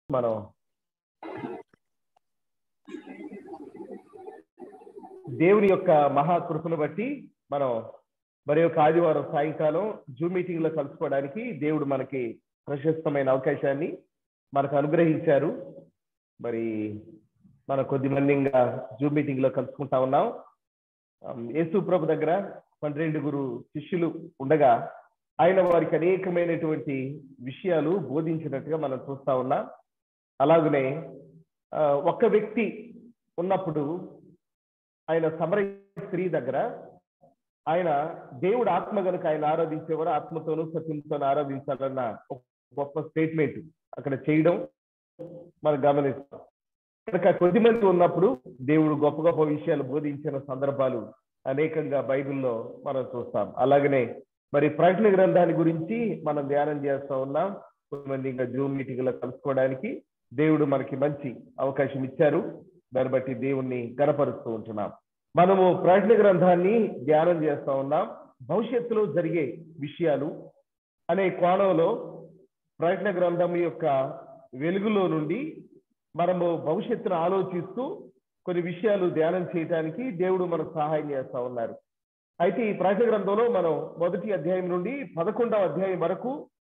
మనం దేవుని యొక్క మహాకృపను బట్టి మనం మరి యొక్క ఆదివారం సాయంకాలం జూమ్ మీటింగ్ లో కలుసుకోవడానికి దేవుడు మనకి ప్రశస్తమైన అవకాశాన్ని మనకు అనుగ్రహించారు మరి మన కొద్ది మంది ఇంకా జూమ్ మీటింగ్ లో కలుసుకుంటా ఉన్నాం యేసు ప్రభు దగ్గర పన్నెండుగురు శిష్యులు ఉండగా ఆయన వారికి అనేకమైనటువంటి విషయాలు బోధించినట్టుగా మనం చూస్తా ఉన్నాం అలాగనే ఒక్క వ్యక్తి ఉన్నప్పుడు ఆయన సమర స్త్రీ దగ్గర ఆయన దేవుడు ఆత్మ గనుక ఆయన ఆరాధించేవారు ఆత్మతోనూ సత్యంతో ఆరాధించాలన్న ఒక గొప్ప స్టేట్మెంట్ అక్కడ చేయడం మనం గమనిస్తాం కనుక కొద్ది మంది ఉన్నప్పుడు దేవుడు గొప్ప గొప్ప విషయాలు బోధించిన సందర్భాలు అనేకంగా బైబిల్లో మనం చూస్తాం అలాగనే మరి ప్రకటన గ్రంథాన్ని గురించి మనం ధ్యానం చేస్తా ఉన్నాం కొంతమంది ఇంకా జూమ్ మీటింగ్ లో కలుసుకోవడానికి దేవుడు మనకి మంచి అవకాశం ఇచ్చారు దాన్ని బట్టి దేవుణ్ణి గనపరుస్తూ ఉంటున్నాం మనము ప్రకటన గ్రంథాన్ని ధ్యానం చేస్తా ఉన్నాం భవిష్యత్తులో జరిగే విషయాలు అనే కోణంలో ప్రకటన గ్రంథం యొక్క వెలుగులో నుండి మనము భవిష్యత్తును ఆలోచిస్తూ కొన్ని విషయాలు ధ్యానం చేయడానికి దేవుడు మనకు సహాయం చేస్తా ఉన్నారు అయితే ఈ ప్రకటన గ్రంథంలో మనం మొదటి అధ్యాయం నుండి పదకొండవ అధ్యాయం వరకు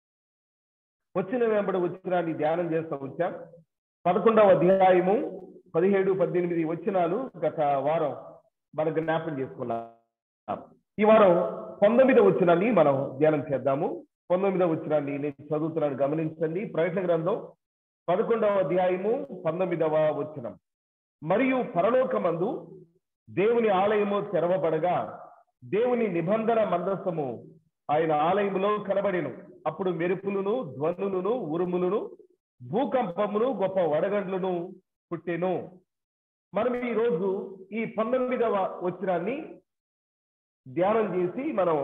వచ్చిన వెంబడి వచ్చినాన్ని ధ్యానం చేస్తూ వచ్చాం పదకొండవ అధ్యాయము పదిహేడు పద్దెనిమిది వచ్చినాలు గత వారం మనం జ్ఞాపం చేసుకున్నాం ఈ వారం పంతొమ్మిదవ వచ్చినాన్ని మనం ధ్యానం చేద్దాము పంతొమ్మిదవ వచ్చినాన్ని నేను చదువుతున్నాను గమనించండి ప్రకటన గ్రంథం పదకొండవ అధ్యాయము పంతొమ్మిదవ వచనం మరియు పరలోకమందు దేవుని ఆలయము తెరవబడగా దేవుని నిబంధన మందస్సము ఆయన ఆలయములో కనబడిను అప్పుడు మెరుపులను ధ్వనులను ఉరుములను భూకంపమును గొప్ప వడగండ్లను పుట్టెను మనం ఈ రోజు ఈ పంతొమ్మిదవ వచనాన్ని ధ్యానం చేసి మనం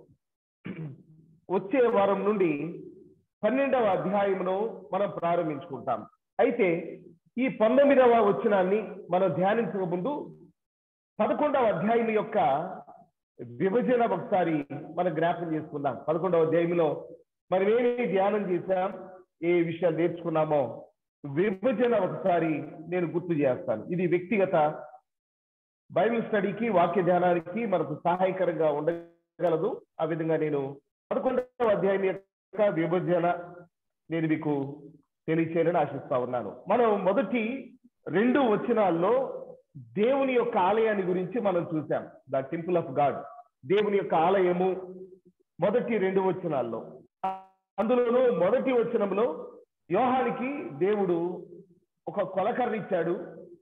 వచ్చే వారం నుండి పన్నెండవ అధ్యాయమును మనం ప్రారంభించుకుంటాం అయితే ఈ పంతొమ్మిదవ వచనాన్ని మనం ధ్యానించక ముందు పదకొండవ అధ్యాయం యొక్క విభజన ఒకసారి మనం జ్ఞాపకం చేసుకుందాం పదకొండవ అధ్యాయంలో మనం ఏమి ధ్యానం చేశాం ఏ విషయాలు నేర్చుకున్నామో విభజన ఒకసారి నేను గుర్తు చేస్తాను ఇది వ్యక్తిగత బైబిల్ స్టడీకి వాక్య ధ్యానానికి మనకు సహాయకరంగా ఉండగలదు ఆ విధంగా నేను పదకొండవ అధ్యాయం యొక్క విభజన నేను మీకు తెలియచేయాలని ఆశిస్తా ఉన్నాను మనం మొదటి రెండు వచనాల్లో దేవుని యొక్క ఆలయాన్ని గురించి మనం చూసాం ద టెంపుల్ ఆఫ్ గాడ్ దేవుని యొక్క ఆలయము మొదటి రెండు వచనాల్లో అందులోనూ మొదటి వచనంలో యోహానికి దేవుడు ఒక కొలకర్ర ఇచ్చాడు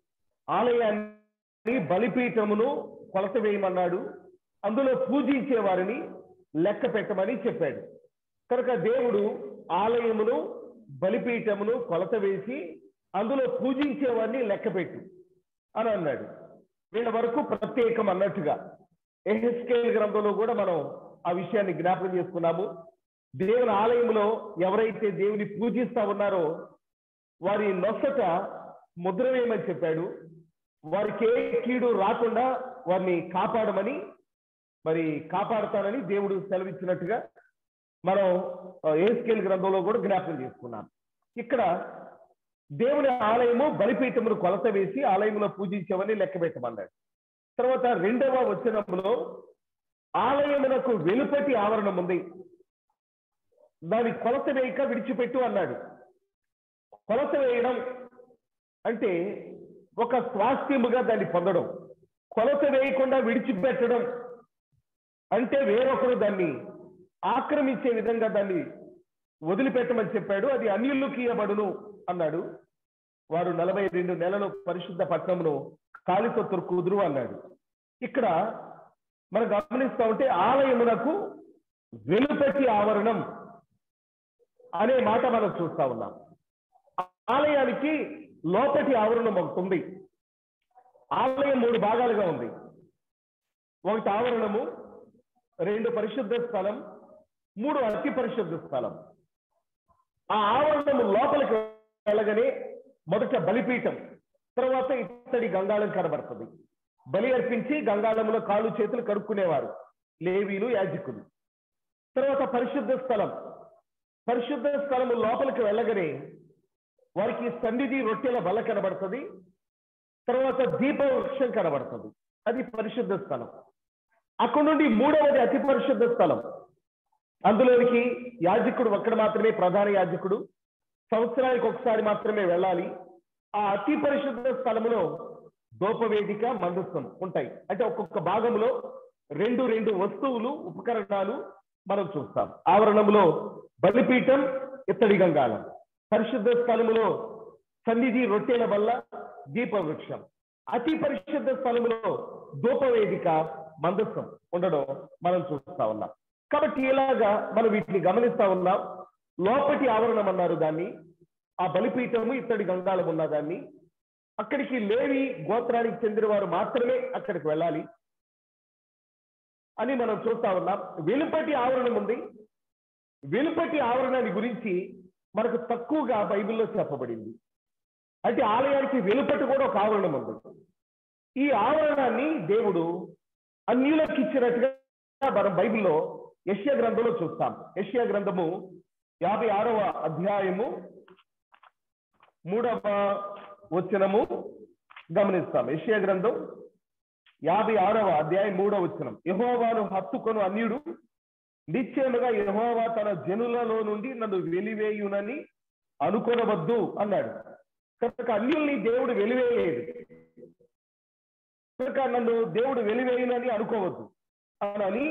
ఆలయాన్ని బలిపీఠమును కొలత వేయమన్నాడు అందులో పూజించే వారిని లెక్క పెట్టమని చెప్పాడు కనుక దేవుడు ఆలయమును బలిపీఠమును కొలత వేసి అందులో పూజించే వారిని లెక్క పెట్టు అని అన్నాడు వీళ్ళ వరకు ప్రత్యేకం అన్నట్టుగా ఎహెస్కేల్ గ్రంథంలో కూడా మనం ఆ విషయాన్ని జ్ఞాపకం చేసుకున్నాము దేవుని ఆలయంలో ఎవరైతే దేవుని పూజిస్తా ఉన్నారో వారి నొసట ముద్ర వేయమని చెప్పాడు వారికి ఏ కీడు రాకుండా వారిని కాపాడమని మరి కాపాడుతానని దేవుడు సెలవిచ్చినట్టుగా మనం ఏస్కేల్ గ్రంథంలో కూడా జ్ఞాపకం చేసుకున్నాం ఇక్కడ దేవుని ఆలయము బలిపీఠమును కొలత వేసి ఆలయంలో పూజించమని లెక్క పెట్టమన్నాడు తర్వాత రెండవ వచనంలో ఆలయమునకు వెలుపటి ఆవరణం ఉంది దాని కొలత వేయక విడిచిపెట్టు అన్నాడు కొలత వేయడం అంటే ఒక స్వాస్థ్యముగా దాన్ని పొందడం కొలత వేయకుండా విడిచిపెట్టడం అంటే వేరొకరు దాన్ని ఆక్రమించే విధంగా దాన్ని వదిలిపెట్టమని చెప్పాడు అది అన్యులకు ఇవ్వబడును అన్నాడు వారు నలభై రెండు నెలలు పరిశుద్ధ పట్టణమును కాలితో కుదురు అన్నాడు ఇక్కడ మనం గమనిస్తా ఉంటే ఆలయమునకు వెలుపటి ఆవరణం అనే మాట మనం చూస్తా ఉన్నాం ఆలయానికి లోపటి ఆవరణం ఒకటి ఉంది ఆలయం మూడు భాగాలుగా ఉంది ఒకటి ఆవరణము రెండు పరిశుద్ధ స్థలం మూడు అతి పరిశుద్ధ స్థలం ఆ ఆవరణము లోపలికి వెళ్ళగానే మొదట బలిపీఠం తర్వాత ఇత్తడి గంగాళం కనబడుతుంది బలి అర్పించి గంగాళంలో కాళ్ళు చేతులు కడుక్కునేవారు లేవీలు యాజకులు తర్వాత పరిశుద్ధ స్థలం పరిశుద్ధ స్థలము లోపలికి వెళ్ళగానే వారికి సన్నిధి రొట్టెల బల్ల కనబడుతుంది తర్వాత దీపవృక్షం కనబడుతుంది అది పరిశుద్ధ స్థలం అక్కడ నుండి మూడవది అతి పరిశుద్ధ స్థలం అందులోనికి యాజకుడు ఒక్కడ మాత్రమే ప్రధాన యాజకుడు సంవత్సరానికి ఒకసారి మాత్రమే వెళ్ళాలి ఆ అతి పరిశుద్ధ స్థలములో దోపవేదిక మందస్థం ఉంటాయి అంటే ఒక్కొక్క భాగంలో రెండు రెండు వస్తువులు ఉపకరణాలు మనం చూస్తాం ఆవరణంలో బలిపీఠం ఇత్తడి గంగాలం పరిశుద్ధ స్థలములో సన్నిధి రొట్టెల వల్ల దీపవృక్షం అతి పరిశుద్ధ స్థలములో దూపవేదిక మందస్థం ఉండడం మనం చూస్తా ఉన్నాం కాబట్టి ఇలాగా మనం వీటిని గమనిస్తా ఉన్నాం లోపటి ఆవరణం అన్నారు దాన్ని ఆ బలిపీఠము ఇత్తడి గంగాలం ఉన్న దాన్ని అక్కడికి లేవి గోత్రానికి చెందిన వారు మాత్రమే అక్కడికి వెళ్ళాలి అని మనం చూస్తా ఉన్నాం వెలుపటి ఆవరణం ఉంది వెలుపటి ఆవరణాన్ని గురించి మనకు తక్కువగా బైబిల్లో చెప్పబడింది అంటే ఆలయానికి వెలుపటి కూడా ఒక ఆవరణం ఉంది ఈ ఆవరణాన్ని దేవుడు అన్యులకు ఇచ్చినట్టుగా మనం బైబిల్లో యష్యా గ్రంథంలో చూస్తాం యష్యా గ్రంథము యాభై ఆరవ అధ్యాయము మూడవ వచనము గమనిస్తాం యష్యా గ్రంథం యాభై ఆరవ అధ్యాయం మూడవ వచనం యహోవాను హత్తుకొను అన్యుడు నిశ్చయముగా యహోవా తన జనులలో నుండి నన్ను వెలివేయునని అనుకొనవద్దు అన్నాడు కనుక అన్యుల్ని దేవుడు వెలివేయలేదు కనుక నన్ను దేవుడు వెలివేయునని అనుకోవద్దు అని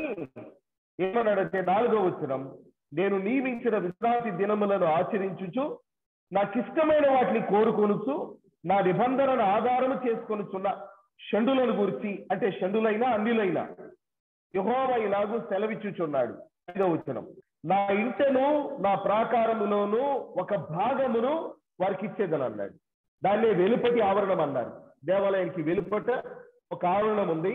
ఏమన్నాడంటే నాలుగో వచనం నేను నియమించిన విశ్రాంతి దినములను ఆచరించుచు నాకిష్టమైన వాటిని కోరుకొనుచు నా నిబంధనను ఆధారము చేసుకొనుచున్న షండులను గురించి అంటే షండులైనా అన్యులైనా యహోవ ఇలాగూ సెలవిచ్చుచున్నాడు ఐదో వచనం నా ఇంటను నా ప్రాకారములోను ఒక భాగమును వారికి ఇచ్చేదని అన్నాడు దాన్నే వెలుపటి ఆవరణం అన్నారు దేవాలయానికి వెలుపట ఒక ఆవరణం ఉంది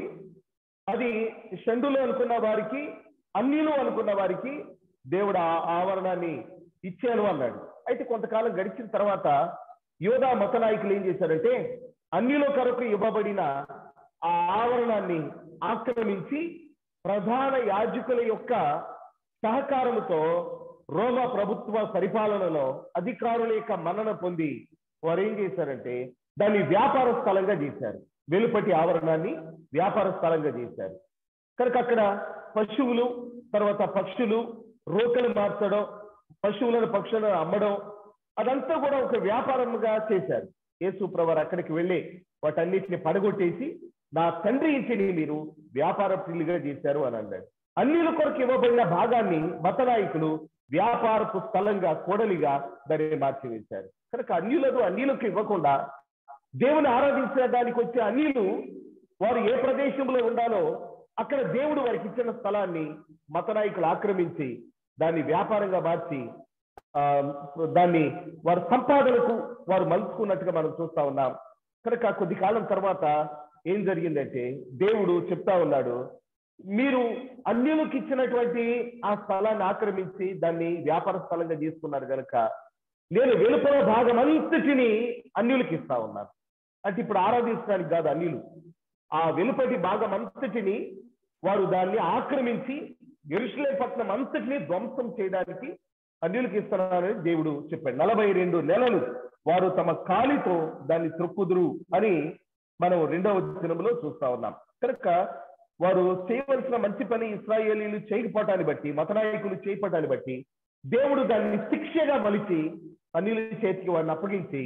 అది షండులు అనుకున్న వారికి అన్యులు అనుకున్న వారికి దేవుడు ఆ ఆవరణాన్ని ఇచ్చాను అన్నాడు అయితే కొంతకాలం గడిచిన తర్వాత యోధా మత నాయకులు ఏం చేశారంటే అన్యుల కొరకు ఇవ్వబడిన ఆ ఆవరణాన్ని ఆక్రమించి ప్రధాన యాజకుల యొక్క సహకారముతో రోమా ప్రభుత్వ పరిపాలనలో అధికారుల యొక్క మన్నన పొంది వారు ఏం చేశారంటే దాన్ని వ్యాపార స్థలంగా చేశారు వెలుపటి ఆవరణాన్ని వ్యాపార స్థలంగా చేశారు కనుక అక్కడ పశువులు తర్వాత పక్షులు రోకలు మార్చడం పశువులను పక్షులను అమ్మడం అదంతా కూడా ఒక వ్యాపారంగా చేశారు యేసు ప్రవారు అక్కడికి వెళ్ళి వాటన్నిటిని పడగొట్టేసి నా తండ్రి ఇంటిని మీరు వ్యాపార ప్రియులుగా చేశారు అని అన్నాడు అన్నిల కొరకు ఇవ్వబడిన భాగాన్ని మత నాయకులు వ్యాపారపు స్థలంగా కోడలిగా దాన్ని మార్చివేశారు కనుక అన్యులకు అన్యులకు ఇవ్వకుండా దేవుని ఆరాధించడానికి వచ్చే అన్యులు వారు ఏ ప్రదేశంలో ఉండాలో అక్కడ దేవుడు వారికి ఇచ్చిన స్థలాన్ని మత నాయకులు ఆక్రమించి దాన్ని వ్యాపారంగా మార్చి ఆ దాన్ని వారి సంపాదనకు వారు మలుచుకున్నట్టుగా మనం చూస్తా ఉన్నాం కనుక కొద్ది కాలం తర్వాత ఏం జరిగిందంటే దేవుడు చెప్తా ఉన్నాడు మీరు అన్యులకు ఇచ్చినటువంటి ఆ స్థలాన్ని ఆక్రమించి దాన్ని వ్యాపార స్థలంగా తీసుకున్నారు కనుక నేను వెలుపల భాగం అంతటిని అన్యులకు ఇస్తా ఉన్నాను అంటే ఇప్పుడు ఆరాధించడానికి కాదు అన్యులు ఆ వెలుపటి భాగం అంతటిని వారు దాన్ని ఆక్రమించి ఎరుసలే పట్నం అంతటిని ధ్వంసం చేయడానికి అన్యులకు ఇస్తున్నానని దేవుడు చెప్పాడు నలభై రెండు నెలలు వారు తమ కాలితో దాన్ని త్రొక్కుదురు అని మనం రెండవ దినంలో చూస్తా ఉన్నాం కనుక వారు చేయవలసిన మంచి పని ఇస్రాయేలీలు చేయకపోవటాన్ని బట్టి మతనాయకులు చేయకపోవటాన్ని బట్టి దేవుడు దాన్ని శిక్షగా మలిచి అన్యుల చేతికి వాడిని అప్పగించి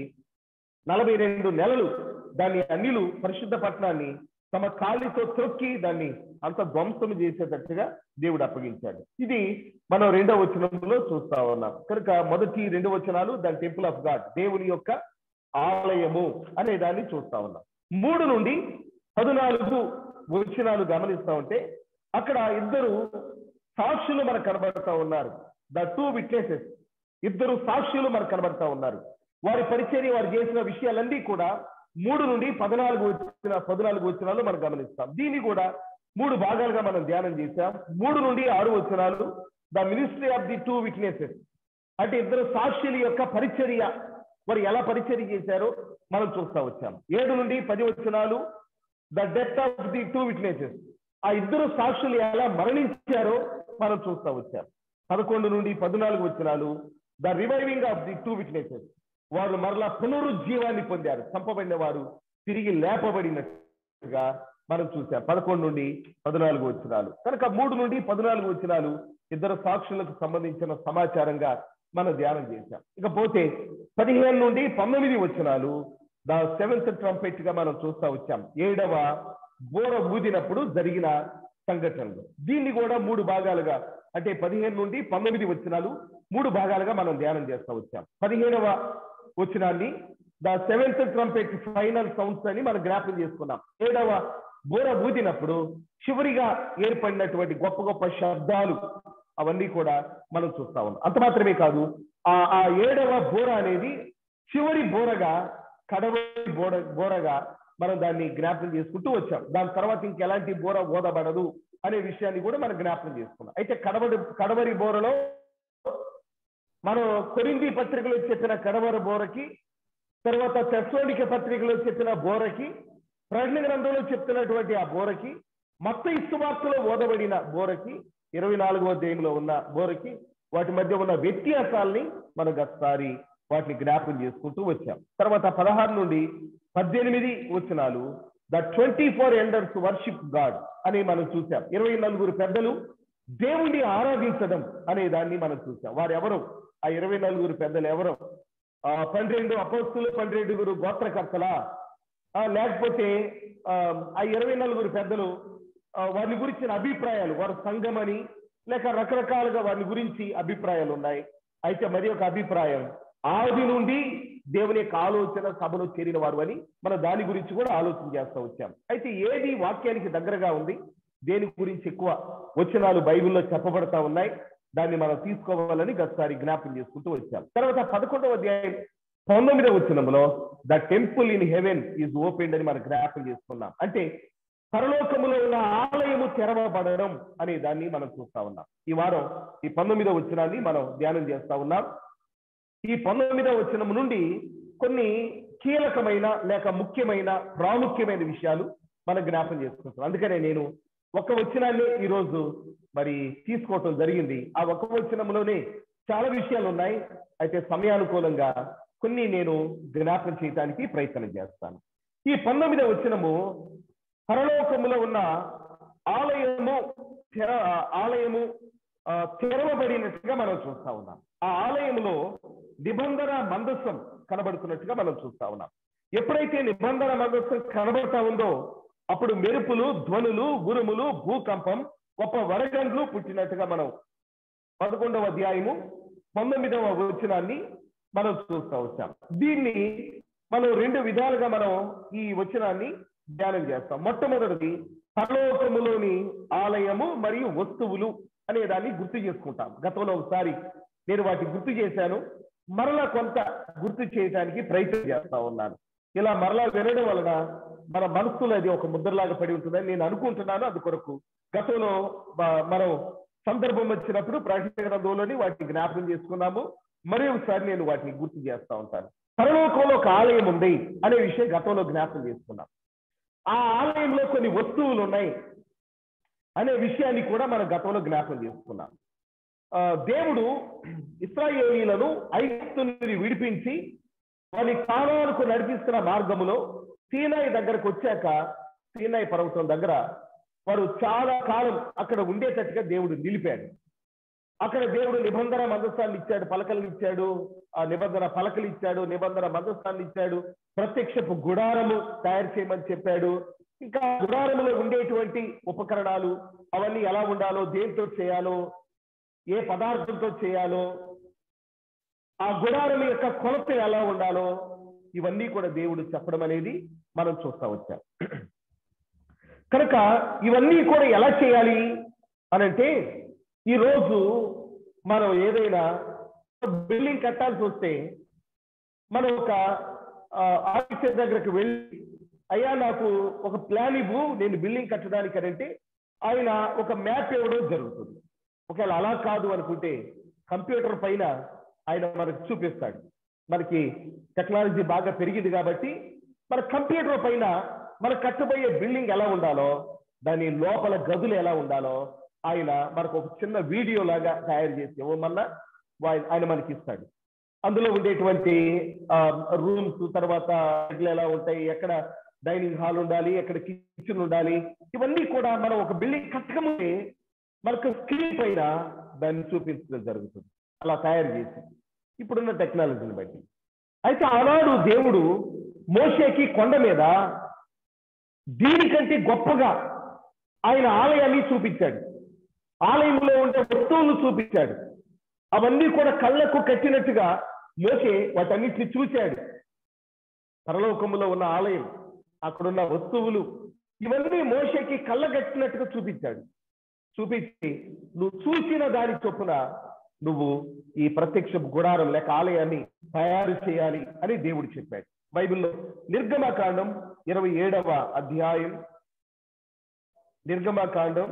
నలభై రెండు నెలలు దాన్ని అన్యులు పరిశుద్ధ పట్టణాన్ని తమ కాలితో త్రొక్కి దాన్ని అంత ధ్వంసం చేసేటట్టుగా దేవుడు అప్పగించాడు ఇది మనం రెండవ వచనంలో చూస్తా ఉన్నాం కనుక మొదటి రెండు వచనాలు దాని టెంపుల్ ఆఫ్ గాడ్ దేవుని యొక్క ఆలయము అనే దాన్ని చూస్తా ఉన్నాం మూడు నుండి పద్నాలుగు వచనాలు గమనిస్తా ఉంటే అక్కడ ఇద్దరు సాక్షులు మనకు కనబడతా ఉన్నారు ద టూ విట్నెసెస్ ఇద్దరు సాక్షులు మనకు కనబడతా ఉన్నారు వారి పరిచర్య వారు చేసిన విషయాలన్నీ కూడా మూడు నుండి పద్నాలుగు వచ్చిన పద్నాలుగు వచ్చినాలు మనం గమనిస్తాం దీన్ని కూడా మూడు భాగాలుగా మనం ధ్యానం చేశాం మూడు నుండి ఆరు వచనాలు the ministry of the two witnesses అంటే ఇద్దరు సాక్షుల యొక్క పరిచర్య వారు ఎలా పరిచర్య చేశారో మనం చూస్తా వచ్చాం ఏడు నుండి పది వచనాలు the death of the two witnesses ఆ ఇద్దరు సాక్షులు ఎలా మరణించారో మనం చూస్తా వచ్చాం పదకొండు నుండి పద్నాలుగు వచనాలు the reviving of the two witnesses వారు మరలా పునరుజ్జీవాన్ని పొందారు చంపబడిన వారు తిరిగి లేపబడినట్టుగా మనం చూసాం పదకొండు నుండి పద్నాలుగు వచ్చినాలు కనుక మూడు నుండి పద్నాలుగు వచ్చినాలు ఇద్దరు సాక్షులకు సంబంధించిన సమాచారంగా మనం ధ్యానం చేశాం ఇకపోతే పదిహేను నుండి పంతొమ్మిది వచ్చినాలు ద సెవెంత్ ట్రంపెట్ గా మనం చూస్తా వచ్చాం ఏడవ బోర ఊదినప్పుడు జరిగిన సంఘటనలు దీన్ని కూడా మూడు భాగాలుగా అంటే పదిహేను నుండి పంతొమ్మిది వచ్చినాలు మూడు భాగాలుగా మనం ధ్యానం చేస్తా వచ్చాం పదిహేనవ వచ్చినాన్ని the seventh trumpet final sounds అని మనం జ్ఞాపకం చేసుకున్నాం ఏడవ బోర ఊదినప్పుడు చివరిగా ఏర్పడినటువంటి గొప్ప గొప్ప శబ్దాలు అవన్నీ కూడా మనం చూస్తా ఉన్నాం అంత మాత్రమే కాదు ఆ ఆ ఏడవ బోర అనేది చివరి బోరగా కడవరి బోర బోరగా మనం దాన్ని జ్ఞాపకం చేసుకుంటూ వచ్చాం దాని తర్వాత ఇంకెలాంటి బోర ఓదబడదు అనే విషయాన్ని కూడా మనం జ్ఞాపకం చేసుకున్నాం అయితే కడవరి కడవరి బోరలో మనం కొరింది పత్రికలో చెప్పిన కడవరి బోరకి తర్వాత తెస్లోనిక పత్రికలో చెప్పిన బోరకి ప్రకటన గ్రంథంలో చెప్తున్నటువంటి ఆ బోరకి మత్త ఇస్తువార్తలో ఓదబడిన బోరకి ఇరవై నాలుగవ అధ్యాయంలో ఉన్న బోరకి వాటి మధ్య ఉన్న వ్యత్యాసాల్ని మనం ఒకసారి వాటిని జ్ఞాపకం చేసుకుంటూ వచ్చాం తర్వాత పదహారు నుండి పద్దెనిమిది వచనాలు the twenty four elders worship God అని మనం చూసాం ఇరవై నలుగురు పెద్దలు దేవుణ్ణి ఆరాధించడం అనే దాన్ని మనం చూసాం వారు ఎవరు ఆ ఇరవై నలుగురు పెద్దలు ఎవరు ఆ పన్నెండు అపోస్తులు పన్నెండుగురు గోత్రకర్తలా ఆ, లేకపోతే ఆ, ఆ ఇరవై నలుగురు పెద్దలు ఆ, వారి గురించిన అభిప్రాయాలు వారు సంఘమని లేక రకరకాలుగా వారి గురించి అభిప్రాయాలు ఉన్నాయి అయితే మరి ఒక అభిప్రాయం ఆది నుండి దేవుని యొక్క ఆలోచన సభలో చేరిన వారు అని మనం దాని గురించి కూడా ఆలోచన చేస్తూ వచ్చాం అయితే ఏది వాక్యానికి దగ్గరగా ఉంది దేని గురించి ఎక్కువ వచనాలు బైబిల్లో చెప్పబడతా ఉన్నాయి దాన్ని మనం తీసుకోవాలని గతసారి జ్ఞాపకం చేసుకుంటూ వచ్చాం తర్వాత పదకొండవ అధ్యాయం పంతొమ్మిదవ వచనంలో the temple in heaven is open అని మనం జ్ఞాపకం చేసుకున్నాం అంటే పరలోకములో ఉన్న ఆలయము తెరవబడడం అనే దాన్ని మనం చూస్తా ఉన్నాం ఈ వారం ఈ పంతొమ్మిదవ వచనాన్ని మనం ధ్యానం చేస్తా ఉన్నాం ఈ పంతొమ్మిదవ వచనం నుండి కొన్ని కీలకమైన లేక ముఖ్యమైన ప్రాముఖ్యమైన విషయాలు మనం జ్ఞాపం చేసుకుంటాం అందుకనే నేను ఒక వచనాన్ని ఈరోజు మరి తీసుకోవటం జరిగింది ఆ ఒక వచనంలోనే చాలా విషయాలు ఉన్నాయి అయితే సమయానుకూలంగా కొన్ని నేను జ్ఞాపకం చేయడానికి ప్రయత్నం చేస్తాను ఈ పంతొమ్మిదవ వచనము పరలోకములో ఉన్న ఆలయము తెర ఆలయము ఆ, తెరవబడినట్టుగా మనం చూస్తా ఉన్నాం ఆ ఆలయంలో నిబంధన మందస్సం కనబడుతున్నట్టుగా మనం చూస్తా ఉన్నాం ఎప్పుడైతే నిబంధన మందస్సం కనబడతా ఉందో అప్పుడు మెరుపులు ధ్వనులు ఉరుములు భూకంపం గొప్ప వరగండ్లు పుట్టినట్టుగా మనం పదకొండవ అధ్యాయము పంతొమ్మిదవ వచనాన్ని మనం చూస్తా వచ్చాం దీన్ని మనం రెండు విధాలుగా మనం ఈ వచనాన్ని ధ్యానం చేస్తాం మొట్టమొదటిది పరలోకములోని ఆలయము మరియు వస్తువులు అనే దాన్ని గుర్తు చేసుకుంటాం గతంలో ఒకసారి నేను వాటిని గుర్తు చేశాను మరలా కొంత గుర్తు చేయడానికి ప్రయత్నం చేస్తా ఉన్నాను ఇలా మరలా వినడం వలన మన మనస్సులో అది ఒక ముద్రలాగా పడి ఉంటుందని నేను అనుకుంటున్నాను అది కొరకు గతంలో బ- మనం సందర్భం వచ్చినప్పుడు ప్రకటన గ్రంథంలోని వాటిని జ్ఞాపకం చేసుకున్నాము మరి ఒకసారి నేను వాటిని గుర్తు చేస్తా ఉంటాను పరలోకంలో ఒక ఆలయం ఉంది అనే విషయం గతంలో జ్ఞాపకం చేసుకున్నాం ఆ ఆలయంలో కొన్ని వస్తువులు ఉన్నాయి అనే విషయాన్ని కూడా మనం గతంలో జ్ఞాపకం చేసుకున్నాం ఆ, దేవుడు ఇస్రాయేలీలను ఐగుప్తు నుండి విడిపించి వారి కాలాలకు నడిపిస్తున్న మార్గములో సీనాయి దగ్గరకు వచ్చాక సీనాయి పర్వతం దగ్గర వారు చాలా కాలం అక్కడ ఉండేటట్టుగా దేవుడు నిలిపాడు అక్కడ దేవుడు నిబంధన మందస్థాన్ని ఇచ్చాడు పలకలు ఇచ్చాడు ఆ నిబంధన పలకలు ఇచ్చాడు నిబంధన మందస్థాన్ని ఇచ్చాడు ప్రత్యక్షపు గుడారము తయారు చేయమని చెప్పాడు ఇంకా గుడారములో ఉండేటువంటి ఉపకరణాలు అవన్నీ ఎలా ఉండాలో దేంతో చేయాలో ఏ పదార్థంతో చేయాలో ఆ గుడారం యొక్క కొలత ఎలా ఉండాలో ఇవన్నీ కూడా దేవుడు చెప్పడం అనేది మనం చూస్తా వచ్చాం కనుక ఇవన్నీ కూడా ఎలా చేయాలి అనంటే ఈరోజు మనం ఏదైనా బిల్డింగ్ కట్టాల్సి వస్తే మనం ఒక ఆఫీసర్ దగ్గరకు వెళ్ళి అయ్యా నాకు ఒక ప్లాన్ ఇవ్వు నేను బిల్డింగ్ కట్టడానికి అంటే ఆయన ఒక మ్యాప్ ఇవ్వడం జరుగుతుంది ఒకవేళ అలా కాదు అనుకుంటే కంప్యూటర్ పైన ఆయన మనకు చూపిస్తాడు మనకి టెక్నాలజీ బాగా పెరిగింది కాబట్టి మన కంప్యూటర్ పైన మన కట్టబోయే బిల్డింగ్ ఎలా ఉండాలో దాని లోపల గదులు ఎలా ఉండాలో ఆయన మనకు ఒక చిన్న వీడియో లాగా తయారు చేసి ఇవ్వమన్నా వా- ఆయన మనకి ఇస్తాడు అందులో ఉండేటువంటి రూమ్స్ తర్వాత బెడ్లు ఎలా ఉంటాయి ఎక్కడ డైనింగ్ హాల్ ఉండాలి ఎక్కడ కిచెన్ ఉండాలి ఇవన్నీ కూడా మనం ఒక బిల్డింగ్ కట్టకముందే మనకు స్క్రీన్ పైన దాన్ని చూపించడం జరుగుతుంది అలా తయారు చేసి ఇప్పుడున్న టెక్నాలజీని బట్టి అయితే ఆనాడు దేవుడు మోషేకి కొండ మీద దీనికంటే గొప్పగా ఆయన ఆలయాన్ని చూపించాడు ఆలయంలో ఉండే వస్తువులు చూపించాడు అవన్నీ కూడా కళ్ళకు కట్టినట్టుగా మోసే వాటన్నిటిని చూశాడు పరలోకములో ఉన్న ఆలయం అక్కడున్న వస్తువులు ఇవన్నీ మోషేకి కళ్ళ కట్టినట్టుగా చూపించాడు చూపించి నువ్వు చూసిన దాని చొప్పున నువ్వు ఈ ప్రత్యక్ష గుడారం లేక ఆలయాన్ని తయారు చేయాలి అని దేవుడు చెప్పాడు బైబిల్లో నిర్గమకాండం ఇరవై ఏడవ అధ్యాయం నిర్గమకాండం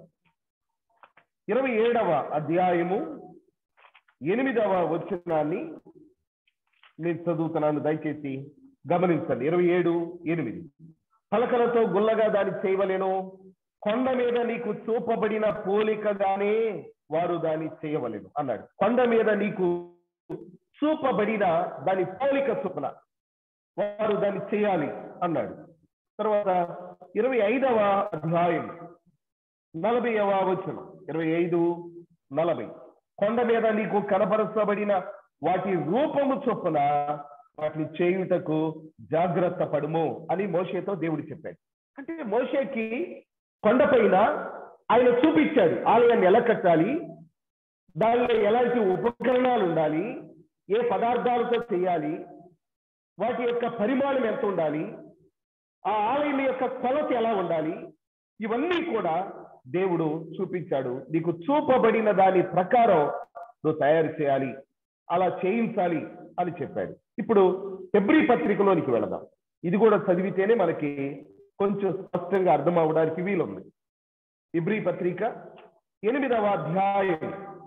ఇరవై ఏడవ అధ్యాయము ఎనిమిదవ వచనాన్ని నేను చదువుతున్నాను దయచేసి గమనించండి ఇరవై ఏడు ఎనిమిది పలకలతో గుల్లగా దాన్ని చేయవలేను కొండ మీద నీకు చూపబడిన పోలికగానే వారు దాన్ని చేయవలేను అన్నాడు కొండ మీద నీకు చూపబడిన దాని పోలిక చొప్పున వారు దాన్ని చేయాలి అన్నాడు తర్వాత ఇరవై ఐదవ అధ్యాయం నలభైవ వచనం ఇరవై ఐదు నలభై కొండ మీద నీకు కనపరచబడిన వాటి రూపము చొప్పున వాటిని చేయుటకు జాగ్రత్త పడుము అని మోషేతో దేవుడు చెప్పాడు అంటే మోషేకి కొండపైన ఆయన చూపించాడు ఆలయాన్ని ఎలా కట్టాలి దానిలో ఎలాంటి ఉపకరణాలు ఉండాలి ఏ పదార్థాలతో చేయాలి వాటి యొక్క పరిమాణం ఎంత ఉండాలి ఆ ఆలయం యొక్క కొలత ఎలా ఉండాలి ఇవన్నీ కూడా దేవుడు చూపించాడు నీకు చూపబడిన దాని ప్రకారం నువ్వు తయారు చేయాలి అలా చేయించాలి అని చెప్పాడు ఇప్పుడు ఫిబ్రి పత్రికలోనికి వెళదాం ఇది కూడా చదివితేనే మనకి కొంచెం స్పష్టంగా అర్థం అవడానికి వీలుంది ఇబ్రి పత్రిక ఎనిమిదవ అధ్యాయం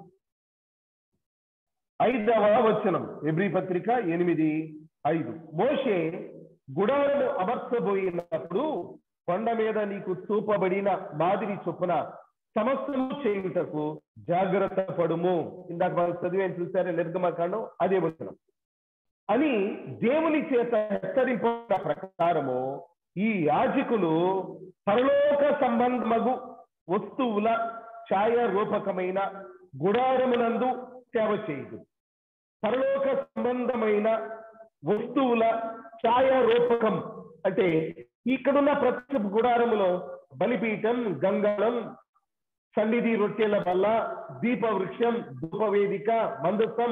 ఐదవ వచనం ఎబ్రి పత్రిక ఎనిమిది ఐదు మోషే గుడారము అమర్చబోయినప్పుడు కొండ మీద నీకు చూపబడిన మాదిరి చొప్పున సమస్తము చేయుటకు జాగ్రత్త పడుము ఇందాక మనం చదివేం చూసారే నిర్గమకాండం అదే వచనం అని దేవుని చేత హెచ్చరింప ప్రకారము ఈ యాజకులు పరలోక సంబంధమగు వస్తువుల ఛాయ రూపకమైన గుడారమునందు సేవ చేయదు పరలోక సంబంధమైన వస్తువుల ఛాయ రూపకం అంటే ఇక్కడున్న ప్రతి గుడారములో బలిపీఠం గంగాళం సన్నిధి రొట్టెల వల్ల దీప వృక్షం ధూపవేదిక మందసం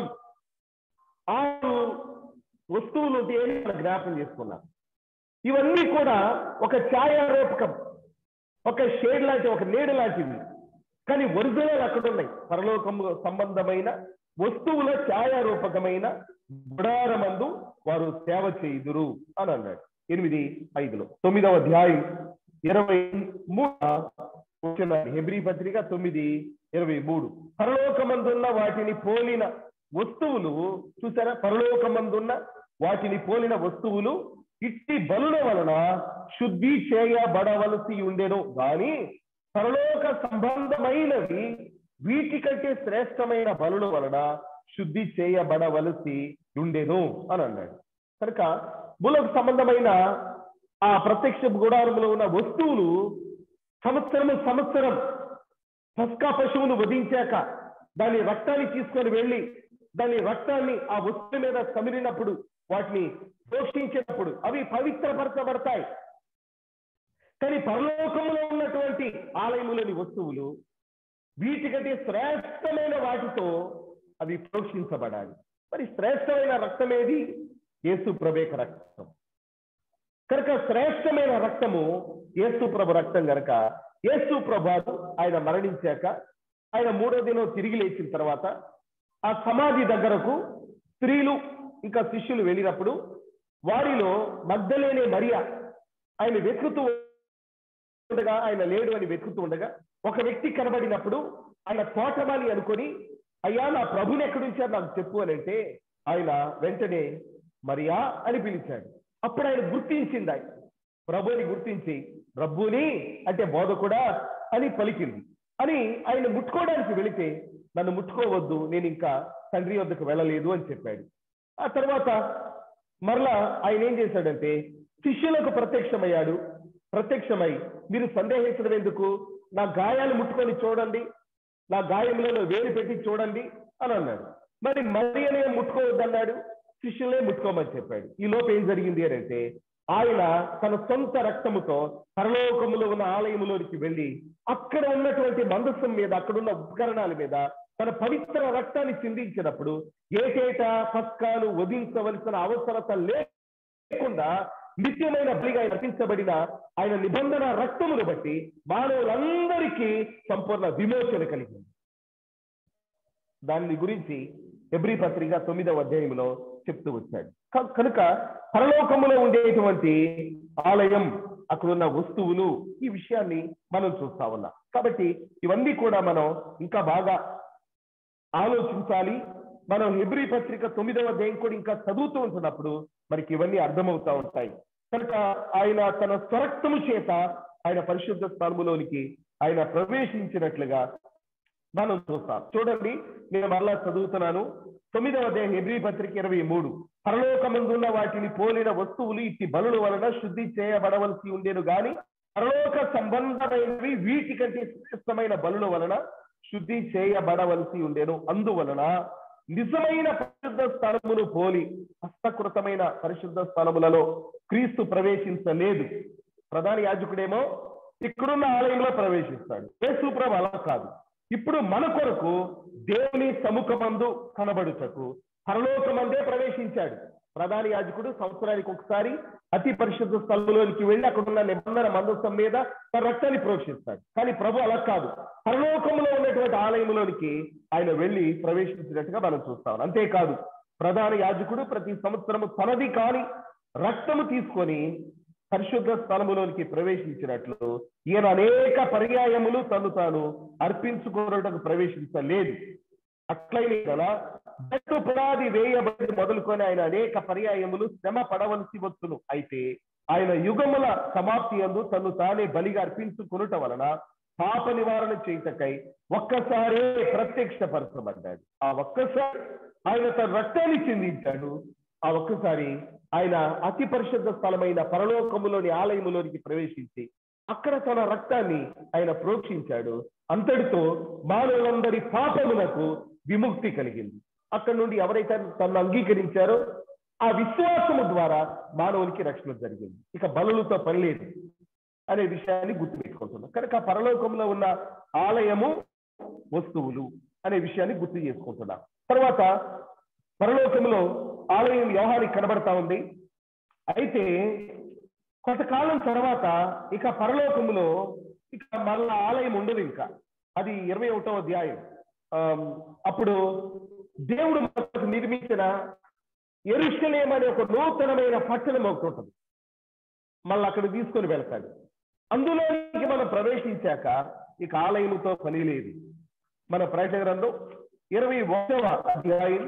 ఆరు వస్తువులు ఉంటాయని మనం జ్ఞాపం చేసుకున్నాం ఇవన్నీ కూడా ఒక ఛాయారూపకం ఒక షేడ్ లాంటి ఒక నీడ లాంటివి కానీ ఒరిజినల్ అక్కడ ఉన్నాయి పరలోకము సంబంధమైన వస్తువుల ఛాయారూపకమైన గుడారమందు వారు సేవ చేయుదురు అని అన్నాడు ఎనిమిది ఐదులో తొమ్మిదవ అధ్యాయం ఇరవై మూడు వచ్చిన హెబ్రి పత్రిక తొమ్మిది ఇరవై మూడు పరలోకమందున్న వాటిని పోలిన వస్తువులు చూసారా పరలోకమందున్న వాటిని పోలిన వస్తువులు ఇట్టి బలుల వలన శుద్ధి చేయబడవలసి ఉండెను గాని పరలోక సంబంధమైనవి వీటికంటే శ్రేష్టమైన బలుల వలన శుద్ధి చేయబడవలసి ఉండెను అని అన్నాడు కనుక భూలోక సంబంధమైన ఆ ప్రత్యక్ష గుడారంలో ఉన్న వస్తువులు సంవత్సరము సంవత్సరం పస్కా పశువును వధించాక దాని రక్తాన్ని తీసుకొని వెళ్ళి దాని రక్తాన్ని ఆ వస్తువు మీద కమిలినప్పుడు వాటిని పోషించినప్పుడు అవి పవిత్రపరచబడతాయి కానీ పరలోకంలో ఉన్నటువంటి ఆలయములోని వస్తువులు వీటికంటే శ్రేష్టమైన వాటితో అవి పోషించబడాలి మరి శ్రేష్టమైన రక్తం ఏది యేసు ప్రభేక రక్తం కనుక శ్రేష్టమైన రక్తము యేసు ప్రభు రక్తం గనక యేసు ప్రభు ఆయన మరణించాక ఆయన మూడో దినం తిరిగి లేచిన తర్వాత ఆ సమాధి దగ్గరకు స్త్రీలు ఇంకా శిష్యులు వెళ్ళినప్పుడు వారిలో మగ్ధలేనే మరియా ఆయన వెతుకుతూ ఉండగా ఆయన లేడు అని వెతుకుతూ ఉండగా ఒక వ్యక్తి కనబడినప్పుడు ఆయన తోటమాలి అనుకొని అయ్యా నా ప్రభుని ఎక్కడుంచారు నాకు చెప్పు అని అంటే ఆయన వెంటనే మరియా అని పిలిచాడు అప్పుడు ఆయన గుర్తించింది ఆయన ప్రభుని గుర్తించి రబ్బుని అంటే బోధకుడా అని పలికింది అని ఆయన ముట్టుకోవడానికి వెళితే నన్ను ముట్టుకోవద్దు నేను ఇంకా తండ్రి వద్దకు వెళ్ళలేదు అని చెప్పాడు ఆ తర్వాత మరలా ఆయన ఏం చేశాడంటే శిష్యులకు ప్రత్యక్షమయ్యాడు ప్రత్యక్షమై మీరు సందేహించడం ఎందుకు నా గాయాలు ముట్టుకొని చూడండి నా గాయములను వేలు పెట్టి చూడండి అని అన్నాడు మరి మరి అనే ముట్టుకోవద్దన్నాడు శిష్యులే ముట్టుకోమని చెప్పాడు ఈ లోపు ఏం జరిగింది అని అంటే ఆయన తన సొంత రక్తముతో పరలోకములో ఉన్న ఆలయములోనికి వెళ్ళి అక్కడ ఉన్నటువంటి మందస్సం మీద అక్కడున్న ఉపకరణాల మీద తన పవిత్ర రక్తాన్ని చిందించినప్పుడు ఏటేటా పస్కాలు వధించవలసిన అవసరత లేకుండా నిత్యమైన బలిగా నటించబడిన ఆయన నిబంధన రక్తమును బట్టి మానవులందరికీ సంపూర్ణ విమోచన కలిగింది దాని గురించి ఎబ్రి పత్రిక తొమ్మిదవ అధ్యాయంలో చెప్తూ వచ్చాడు క- కనుక పరలోకములో ఉండేటువంటి ఆలయం అక్కడ ఉన్న వస్తువులు ఈ విషయాన్ని మనం చూస్తా ఉన్నాం కాబట్టి ఇవన్నీ కూడా మనం ఇంకా బాగా ఆలోచించాలి మనం హెబ్రి పత్రిక తొమ్మిదవ అధ్యాయం కూడా ఇంకా చదువుతూ ఉంటున్నప్పుడు మనకి ఇవన్నీ అర్థమవుతా ఉంటాయి కనుక ఆయన తన స్వరక్తము చేత ఆయన పరిశుద్ధ స్థలములోనికి ఆయన ప్రవేశించినట్లుగా మనం చూస్తాం చూడండి నేను మరలా చదువుతున్నాను తొమ్మిదవ అధ్యాయం హెబ్రి పత్రిక ఇరవై మూడు పరలోకమందున్న వాటిని పోలిన వస్తువులు ఇట్టి బలుల వలన శుద్ధి చేయబడవలసి ఉండేను గాని పరలోక సంబంధమైనవి వీటి కంటే శ్రేష్టమైన బలుల వలన శుద్ధి చేయబడవలసి ఉండేను అందువలన నిజమైన పరిశుద్ధ స్థలమును పోలి హస్తకృతమైన పరిశుద్ధ స్థలములలో క్రీస్తు ప్రవేశించలేదు ప్రధాన యాజకుడేమో ఇక్కడున్న ఆలయంలో ప్రవేశిస్తాడు యేసుప్రభు అలా కాదు ఇప్పుడు మన కొరకు దేవుని సముఖమందు కనబడుటకు పరలోకమందే ప్రవేశించాడు ప్రధాన యాజకుడు సంవత్సరానికి ఒకసారి అతి పరిశుద్ధ స్థలంలోనికి వెళ్ళి అక్కడున్న నిబంధన మందస్థం మీద తన రక్తాన్ని ప్రోక్షిస్తాడు కానీ ప్రభు అలా కాదు పరలోకంలో ఉన్నటువంటి ఆలయంలోనికి ఆయన వెళ్ళి ప్రవేశించినట్టుగా మనం చూస్తాం అంతేకాదు ప్రధాన యాజకుడు ప్రతి సంవత్సరము తనది కాని రక్తము తీసుకొని పరిశుద్ధ స్థలములోనికి ప్రవేశించినట్లు ఈయన అనేక పర్యాయములు తను తాను అర్పించుకోవటకు ప్రవేశించలేదు అట్లయినే కదా జట్టు పునాది వేయబడి మొదలుకొని ఆయన అనేక పర్యాయములు శ్రమ పడవలసి వచ్చును అయితే ఆయన యుగముల సమాప్తి అందు తను తానే బలిగా అర్పించుకునుట వలన పాప నివారణ చేయుటకై ఒక్కసారే ప్రత్యక్షపరచబడ్డాడు ఆ ఒక్కసారి ఆయన తన రక్తాన్ని చెందించాడు ఆ ఒక్కసారి ఆయన అతి పరిశుద్ధ స్థలమైన పరలోకములోని ఆలయములోనికి ప్రవేశించి అక్కడ తన రక్తాన్ని ఆయన ప్రోక్షించాడు అంతటితో మానవులందరి పాపములకు విముక్తి కలిగింది అక్కడ నుండి ఎవరైతే తను అంగీకరించారో ఆ విశ్వాసము ద్వారా మానవునికి రక్షణ జరిగింది ఇక బలులతో పని లేదు అనే విషయాన్ని గుర్తుపెట్టుకుంటున్నాం కనుక పరలోకంలో ఉన్న ఆలయము వస్తువులు అనే విషయాన్ని గుర్తు చేసుకుంటున్నాం తర్వాత పరలోకంలో ఆలయం వ్యవహారికి కనబడతా ఉంది అయితే కొంతకాలం తర్వాత ఇక పరలోకములో ఇక మరలా ఆలయం ఉండదు ఇంకా అది ఇరవై ఒకటో అధ్యాయం ఆమ్, అప్పుడు దేవుడు మనకు నిర్మించిన ఎరుషలేం అనే ఒక నూతనమైన పట్టణం ఒకటి ఉంటుంది మళ్ళీ అక్కడ తీసుకొని వెళ్తాడు అందులోనికి మనం ప్రవేశించాక ఇక ఆలయముతో పని లేదు మన ప్రకటన గ్రంథం ఇరవై ఒకటవ అధ్యాయం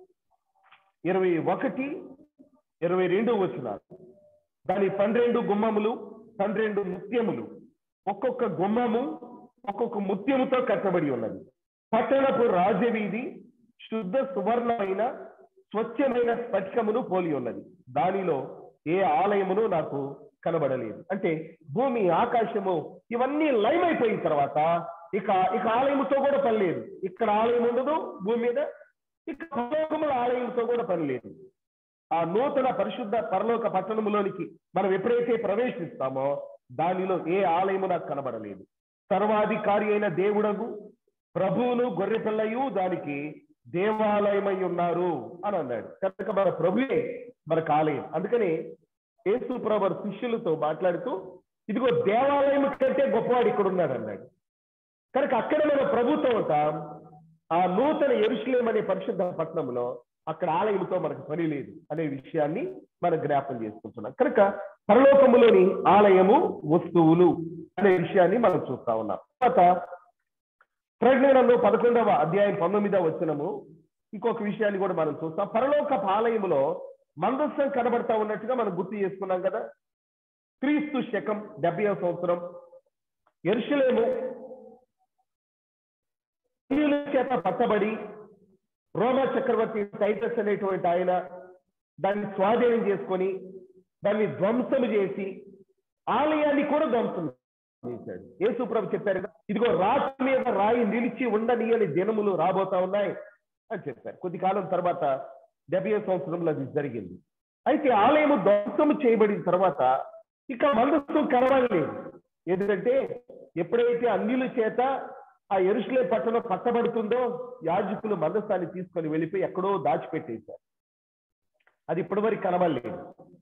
ఇరవై ఒకటి ఇరవై రెండు వచ్చినారు దాని పన్నెండు గుమ్మములు పన్నెండు ముత్యములు ఒక్కొక్క గుమ్మము ఒక్కొక్క ముత్యముతో కట్టబడి ఉన్నది పట్టణపు రాజవీధి శుద్ధ సువర్ణమైన స్వచ్ఛమైన స్ఫటికమును పోలి ఉన్నది దానిలో ఏ ఆలయమును నాకు కనబడలేదు అంటే భూమి ఆకాశము ఇవన్నీ లైవ్ అయిపోయిన తర్వాత ఇక ఇక ఆలయముతో కూడా పని లేదు ఇక్కడ ఆలయం ఉండదు భూమి మీద ఇక పరలోకముల ఆలయంతో కూడా పని లేదు ఆ నూతన పరిశుద్ధ పరలోక పట్టణములోనికి మనం ఎప్పుడైతే ప్రవేశిస్తామో దానిలో ఏ ఆలయము నాకు కనబడలేదు సర్వాధికారి అయిన దేవుడగు ప్రభువును గొర్రెపిల్లయు దానికి దేవాలయమై ఉన్నారు అని అన్నాడు కనుక మన ప్రభువే మనకు ఆలయం అందుకని యేసు ప్రభు వారి శిష్యులతో మాట్లాడుతూ ఇదిగో దేవాలయం కంటే గొప్పవాడు ఇక్కడ ఉన్నాడు అన్నాడు కనుక అక్కడ మన ప్రభుత్వం ఉంటాం ఆ నూతన ఎరుషులేం అనే పరిశుద్ధ పట్టణంలో అక్కడ ఆలయంతో మనకు పని లేదు అనే విషయాన్ని మనం జ్ఞాపం చేసుకుంటున్నాం కనుక పరలోకములోని ఆలయము వస్తువులు అనే విషయాన్ని మనం చూస్తా ఉన్నాం తర్వాత ప్రజ్ఞానంలో పదకొండవ అధ్యాయం పంతొమ్మిదవ వచనము ఇంకొక విషయాన్ని కూడా మనం చూస్తాం పరలోక ఆలయములో మందస్సం కనబడతా ఉన్నట్టుగా మనం గుర్తు చేసుకున్నాం కదా క్రీస్తు శకం డెబ్బై సంవత్సరం ఎరుషులేము స్త్రీల చేత పట్టబడి రోమా చక్రవర్తి టైటస్ అనేటువంటి ఆయన దాన్ని స్వాధీనం చేసుకొని దాన్ని ధ్వంసం చేసి ఆలయాన్ని కూడా ధ్వంసం చేశాడు యేసు ప్రభు చెప్పారు కదా, ఇదిగో రాతి మీద రాయి నిలిచి ఉండనీయని దినములు రాబోతా ఉన్నాయి అని చెప్పారు కొద్ది కాలం తర్వాత డెబ్బై సంవత్సరంలో అది జరిగింది అయితే ఆలయము ధ్వంసం చేయబడిన తర్వాత ఇక మందస్సం కనబడలేదు ఎందుకంటే ఎప్పుడైతే అన్యుల చేత ఆ ఎరుసలే పట్టణం పట్టబడుతుందో యాజకులు మందస్థాన్ని తీసుకొని వెళ్ళిపోయి ఎక్కడో దాచిపెట్టేశారు అది ఇప్పటివరకు కనబడలేదు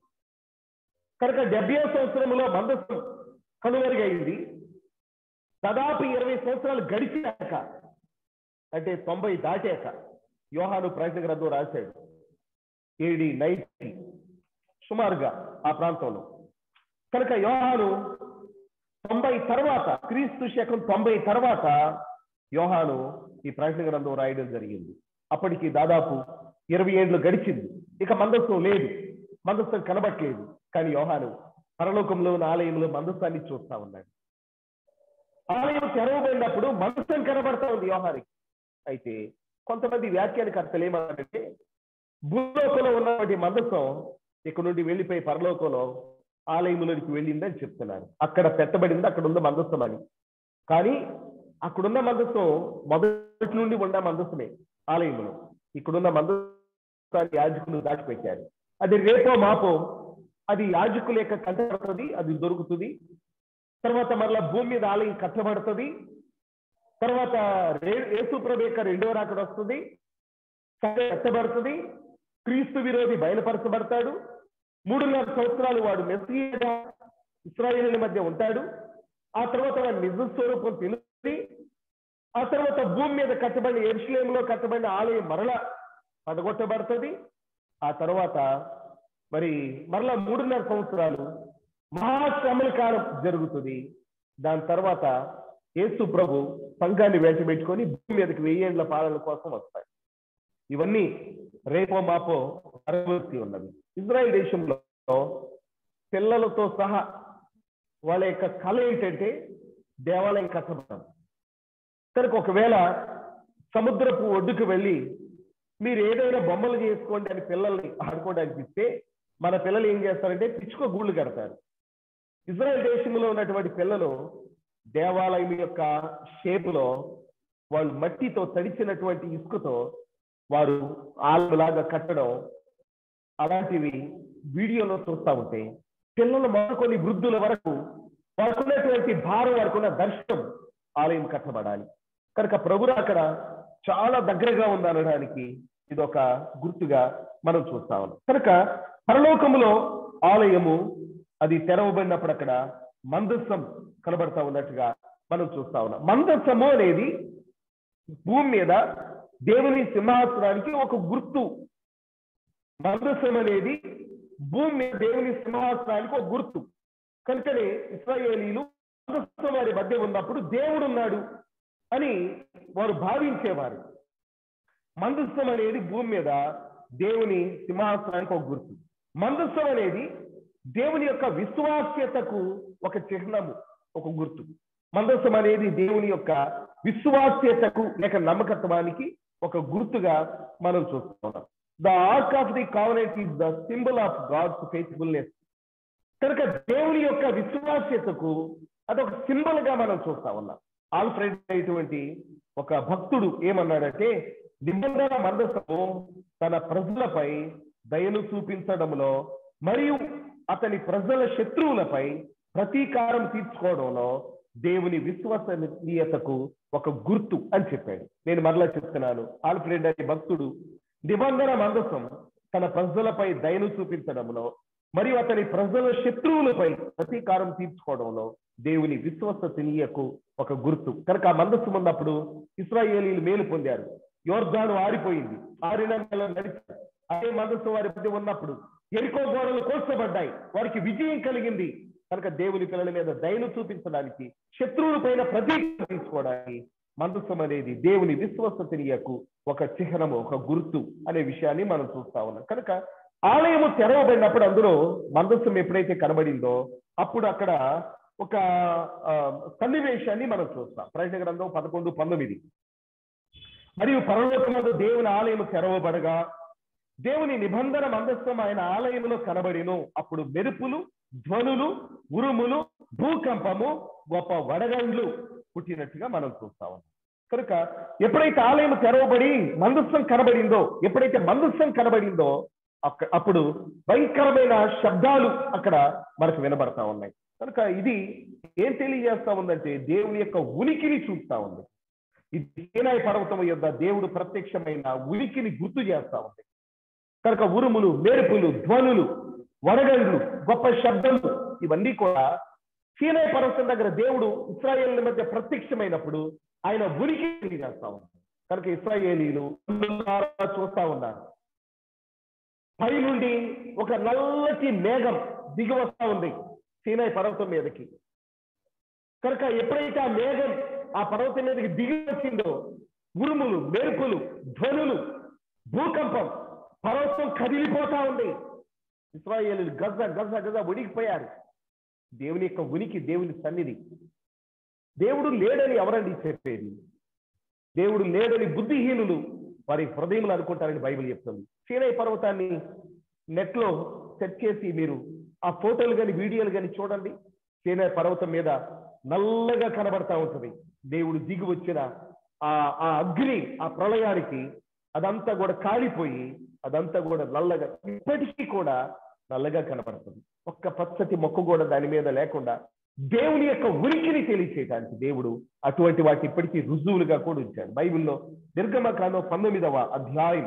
కనుక డెబ్బై సంవత్సరంలో మందస్సం కనుమరుగైంది దాదాపు ఇరవై సంవత్సరాలు గడిచాక అంటే తొంభై దాటాక యోహాను ప్రయత్న గ్రంథం రాశాడు ఏడి నైన్టీ సుమారుగా ఆ ప్రాంతంలో కనుక యోహాను తొంభై తర్వాత క్రీస్తు శకం తొంభై తర్వాత యోహాను ఈ ప్రయత్న గ్రంథం రాయడం జరిగింది అప్పటికి దాదాపు ఇరవై ఏళ్ళు గడిచింది ఇక మందస్సం లేదు మందస్సం కనబట్లేదు కానీ యోహాను పరలోకంలో ఉన్న ఆలయంలో మందస్సాన్ని చూస్తా ఉన్నాడు ఆలయం తెరవబడినప్పుడు మందస్సం కనబడతా ఉంది యోహానికి అయితే కొంతమంది వ్యాఖ్యానకర్తలు ఏమన్నారంటే భూలోకంలో ఉన్నటువంటి మందస్సం ఇక్కడ నుండి వెళ్ళిపోయి పరలోకంలో ఆలయంలోనికి వెళ్ళిందని చెప్తున్నారు అక్కడ పెట్టబడింది అక్కడ ఉన్న మందస్సం అని కానీ అక్కడున్న మందస్సం మొదటి నుండి ఉన్న మందస్సమే ఆలయంలో ఇక్కడున్న మందస్సాన్ని యాజకులు దాచిపెట్టారు అది రేపో మాపో అది యాజకుల యొక్క కంటపడుతుంది అది దొరుకుతుంది తర్వాత మరలా భూమి మీద ఆలయం కట్టబడుతుంది తర్వాత రే- యేసుప్రభు యొక్క రెండో రాకడ వస్తుంది సరే కట్టబడుతుంది క్రీస్తు విరోధి బయలుపరచబడతాడు మూడున్నర సంవత్సరాలు వాడు మెస్సియగా ఇస్రాయేలీల మధ్య ఉంటాడు ఆ తర్వాత వాడి నిజ స్వరూపం తెలుస్తుంది ఆ తర్వాత భూమి మీద కట్టబడిన ఎరుషులేములో కట్టబడిన ఆలయం మరల పడగొట్టబడుతుంది ఆ తర్వాత మరి మరలా మూడున్నర సంవత్సరాలు మహాశ్రమల కాలం జరుగుతుంది దాని తర్వాత యేసు ప్రభు సంఘాన్ని వెంటబెట్టుకొని భూమి మీదకి వెయ్యేండ్ల పాలన కోసం వస్తాయి ఇవన్నీ రేపో మాపో అరవృత్తి ఉన్నది ఇజ్రాయెల్ దేశంలో పిల్లలతో సహా వాళ్ళ యొక్క కళ ఏంటంటే దేవాలయం కట్టబడడం కనుక ఒకవేళ సముద్రపు ఒడ్డుకు వెళ్ళి మీరు ఏదైనా బొమ్మలు చేసుకోండి అని పిల్లల్ని ఆడుకోవడానికి ఇస్తే మన పిల్లలు ఏం చేస్తారంటే పిచ్చుకో గూళ్ళు కడతారు ఇజ్రాయెల్ దేశంలో ఉన్నటువంటి పిల్లలు దేవాలయం యొక్క షేపులో వాళ్ళు మట్టితో తడిచినటువంటి ఇసుకతో వారు ఆలలాగా కట్టడం అలాంటివి వీడియోలో చూస్తా ఉంటే పిల్లలు మొదలుకొని వృద్ధుల వరకు వాడుకున్నటువంటి భారం వాడుకున్న దర్శనం ఆలయం కట్టబడాలి కనుక ప్రభురా అక్కడ చాలా దగ్గరగా ఉంది అనడానికి ఇది ఒక గుర్తుగా మనం చూస్తా ఉన్నాం కనుక పరలోకములో ఆలయము అది తెరవబడినప్పుడు అక్కడ మందస్సం కనబడతా ఉన్నట్టుగా మనం చూస్తా ఉన్నాం మందస్సము అనేది భూమి మీద దేవుని సింహాసనానికి ఒక గుర్తు మందస్సం అనేది భూమి మీద దేవుని సింహాసనానికి ఒక గుర్తు కనుకనే ఇస్రాయేలీలు మందస్సం వారి మధ్య ఉన్నప్పుడు దేవుడు ఉన్నాడు అని వారు భావించేవారు మందస్సం అనేది భూమి మీద దేవుని సింహాసనానికి ఒక గుర్తు మందస్సం అనేది దేవుని యొక్క విశ్వాస్యతకు ఒక చిహ్నము ఒక గుర్తు మందస్సం అనేది దేవుని యొక్క విశ్వాస్యతకు లేక నమ్మకత్వానికి ఒక గుర్తుగా మనం చూస్తున్నాం the ark of the covenant is the symbol of God's faithfulness కనుక దేవుని యొక్క విశ్వాస్యతకు అదొక సింబల్ గా మనం చూస్తా ఉన్నాం ఆల్ఫ్రెడ్ అనేటువంటి ఒక భక్తుడు ఏమన్నాడంటే నిబంధన మందసము తన ప్రజలపై దయను చూపించడంలో మరియు అతని ప్రజల శత్రువులపై ప్రతీకారం తీర్చుకోవడంలో దేవుని విశ్వసనీయతకు ఒక గుర్తు అని చెప్పాడు నేను మరలా చెప్తున్నాను ఆల్ఫ్రెడ్ అనే భక్తుడు నిబంధన మందసం తన ప్రజలపై దయను చూపించడంలో మరియు అతని ప్రజల శత్రువులపై ప్రతీకారం తీర్చుకోవడంలో దేవుని విశ్వసనీయకు ఒక గుర్తు కనుక ఆ మందస్సు ఉన్నప్పుడు ఇస్రాయేలీలు మేలు పొందారు యోర్ధాను ఆరిపోయింది ఆరిన నెల నడిచారు అదే మందస్సు వారి మధ్య ఉన్నప్పుడు ఎరికో గోడలు కోల్చబడ్డాయి వారికి విజయం కలిగింది కనుక దేవుని పిల్లల మీద దయను చూపించడానికి శత్రువుల పైన ప్రతీకారం తీసుకోవడానికి మందస్సం అనేది దేవుని విశ్వసనీయకు ఒక చిహ్నము ఒక గుర్తు అనే విషయాన్ని మనం చూస్తా ఉన్నాం కనుక ఆలయము తెరవబడినప్పుడు అందులో మందస్సం ఎప్పుడైతే కనబడిందో అప్పుడు అక్కడ ఒక ఆ, సన్నివేశాన్ని మనం చూస్తాం ప్రయత్న గ్రంథం పదకొండు పంతొమ్మిది మరియు పరలోకమందు దేవుని ఆలయం తెరవబడగా దేవుని నిబంధన మందస్సం ఆయన ఆలయంలో కనబడిను అప్పుడు మెరుపులు ధ్వనులు ఉరుములు భూకంపము గొప్ప వడగండ్లు పుట్టినట్టుగా మనం చూస్తా ఉన్నాం కనుక ఎప్పుడైతే ఆలయం తెరవబడి మందస్సం కనబడిందో ఎప్పుడైతే మందస్సం కనబడిందో అక్క- అప్పుడు భయంకరమైన శబ్దాలు అక్కడ మనకు వినబడతా ఉన్నాయి కనుక ఇది ఏం తెలియజేస్తా ఉందంటే దేవుని యొక్క ఉనికిని చూస్తా ఉంది ఇది సేనాయి పర్వతం యొక్క దేవుడు ప్రత్యక్షమైన ఉనికిని గుర్తు చేస్తా ఉంది కనుక ఉరుములు మెరుపులు ధ్వనులు వడగండ్లు గొప్ప శబ్దములు ఇవన్నీ కూడా సీనాయి పర్వతం దగ్గర దేవుడు ఇస్రాయేల్ మధ్య ప్రత్యక్షమైనప్పుడు ఆయన ఉనికి తెలియజేస్తా ఉన్నారు కనుక ఇస్రాయేలీలు కన్నులారా చూస్తా ఉన్నారు పై నుండి ఒక నల్లటి మేఘం దిగి వస్తా ఉంది సీనాయి పర్వతం మీదకి కనుక ఎప్పుడైతే ఆ మేఘం ఆ పర్వతం మీదకి దిగి వచ్చిందో ఉరుములు మెరుపులు ధ్వనులు భూకంపం పర్వతం కదిలిపోతా ఉంది ఇస్రాయేలు గజ గజ గజ ఉడికిపోయారు దేవుని యొక్క ఉనికి దేవుని సన్నిధి దేవుడు లేడని ఎవరండి చెప్పేది దేవుడు లేడని బుద్ధిహీనులు వారి హృదయములు అనుకుంటారని బైబిల్ చెప్తుంది సీనై పర్వతాన్ని నెట్ లో సెట్ చేసి మీరు ఆ ఫోటోలు కానీ వీడియోలు కానీ చూడండి సీనై పర్వతం మీద నల్లగా కనబడతా ఉంటుంది దేవుడు దిగి వచ్చిన ఆ ఆ అగ్ని ఆ ప్రళయానికి అదంతా కూడా కాలిపోయి అదంతా కూడా నల్లగా ఇప్పటికీ కూడా నల్లగా కనబడుతుంది ఒక్క పచ్చటి మొక్క కూడా దాని మీద లేకుండా దేవుని యొక్క ఉనికిని తెలియచేయడానికి దేవుడు అటువంటి వాటి ఇప్పటికీ రుజువులుగా కూడా ఉంచాడు బైబిల్లో నిర్గమకాండం పంతొమ్మిదవ అధ్యాయం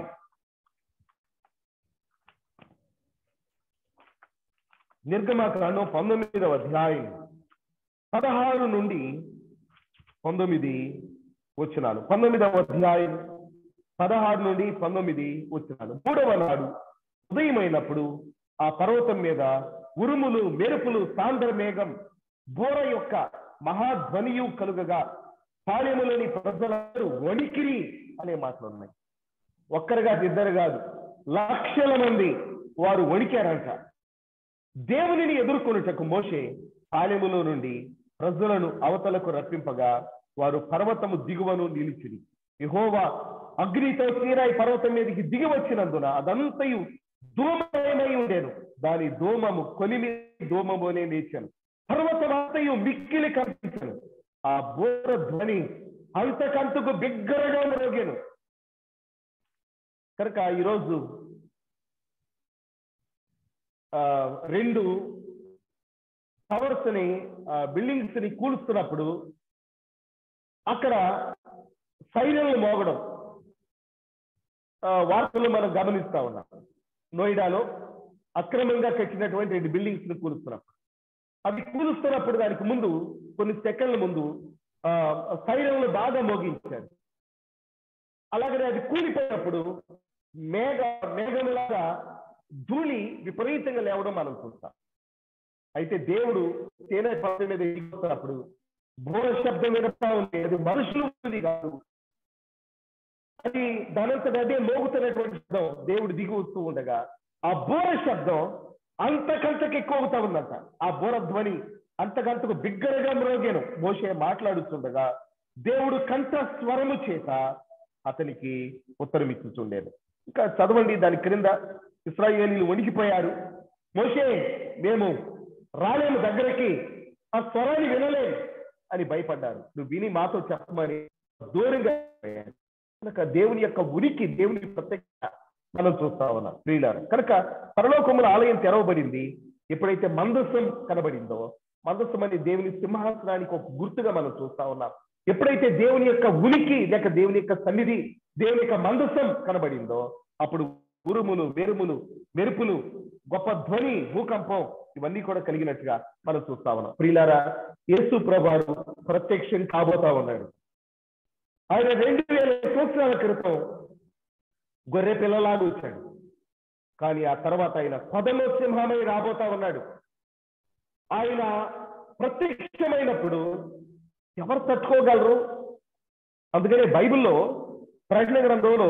నిర్గమకాండం పంతొమ్మిదవ అధ్యాయం పదహారు నుండి పంతొమ్మిది వచ్చినాను పంతొమ్మిదవ అధ్యాయం పదహారు నుండి పంతొమ్మిది వచ్చినాను మూడవ నాడు ఉదయమైనప్పుడు ఆ పర్వతం మీద ఉరుములు మెరుపులు సాంద్ర మేఘం బోర యొక్క మహాధ్వనియు కలుగగా పాలెములోని ప్రజలందరూ వణికిరి అనే మాటలు ఉన్నాయి ఒక్కరు కాదు ఇద్దరు కాదు లక్షల మంది వారు వణికారంట దేవునిని ఎదుర్కొనుటకు మోషే పాలెములో నుండి ప్రజలను అవతలకు రప్పింపగా వారు పర్వతము దిగువను నిలిచిరి యెహోవా అగ్నితో సీరాయి పర్వతం మీదకి దిగి వచ్చినందున అదంతయు ధూమమై ఉండేను దాని ధూమము కొలిమి ధూమమునే లేచాను పర్వతమంతయు మిక్కిలి కనిపించను ఆ బోర ధ్వని అంతకంతకు బిగ్గరగా మ్రోగాను కనుక ఈరోజు ఆ, రెండు టవర్స్ ని బిల్డింగ్స్ ని కూలుస్తున్నప్పుడు అక్కడ సైరన్లు మోగడం ఆ, వార్తలు మనం గమనిస్తా ఉన్నాం నోయిడాలో అక్రమంగా కట్టినటువంటి రెండు బిల్డింగ్స్ ని కూలుస్తున్నప్పుడు అవి కూలుస్తున్నప్పుడు దానికి ముందు కొన్ని సెకండ్ల ముందు ఆ, సైరన్లు బాగా మోగించారు అలాగనే అది కూలిపోయినప్పుడు మేఘ మేఘంలాగా ధూళి విపరీతంగా లేవడం మనం చూస్తాం అయితే దేవుడు తేనె పర్వతం మీద ఎగిరిపోతున్నప్పుడు బోర శబ్దం వినపా ఉంది అది మనుషులు ఉంది కాదు అది దానంతట అదే మోగుతున్నటువంటి శబ్దం దేవుడు దిగి వస్తూ ఉండగా ఆ బోర శబ్దం అంతకంతకు ఎక్కువ అవుతా ఉందంట ఆ బోర ధ్వని అంతకంతకు బిగ్గరగా మ్రోగాను మోసే మాట్లాడుతుండగా దేవుడు కంఠ స్వరము చేత అతనికి ఉత్తరం ఇచ్చుచుండేది ఇంకా చదవండి దాని క్రింద ఇస్రాయేలీలు వణికిపోయారు మోషే మేము రాలేము దగ్గరికి ఆ స్వరాన్ని వినలేము అని భయపడ్డారు నువ్వు విని మాతో చెప్పమని దూరంగా పోయారు. కనుక దేవుని యొక్క ఉనికి దేవుని ప్రత్యక్ష మనం చూస్తా ఉన్నాం ప్రియులారు కనుక పరలోకముల ఆలయం తెరవబడింది ఎప్పుడైతే మందస్సం కనబడిందో మందస్సం అనే దేవుని సింహాసనానికి ఒక గుర్తుగా మనం చూస్తా ఉన్నాం ఎప్పుడైతే దేవుని యొక్క ఉనికి లేక దేవుని యొక్క సన్నిధి దేవుని యొక్క మందస్సం కనబడిందో అప్పుడు ఉరుములు మెరుములు మెరుపులు గొప్ప ధ్వని భూకంపం ఇవన్నీ కూడా కలిగినట్టుగా మనం చూస్తా ఉన్నాం ప్రియులారా యేసు ప్రభాడు ప్రత్యక్షం కాబోతా ఉన్నాడు ఆయన రెండు వేల సంవత్సరాల క్రితం గొర్రె పిల్లలాగా వచ్చాడు కానీ ఆ తర్వాత ఆయన పదలో సింహమై రాబోతా ఉన్నాడు ఆయన ప్రత్యక్షమైనప్పుడు ఎవరు తట్టుకోగలరు అందుకనే బైబిల్లో ప్రకటన గ్రంథంలో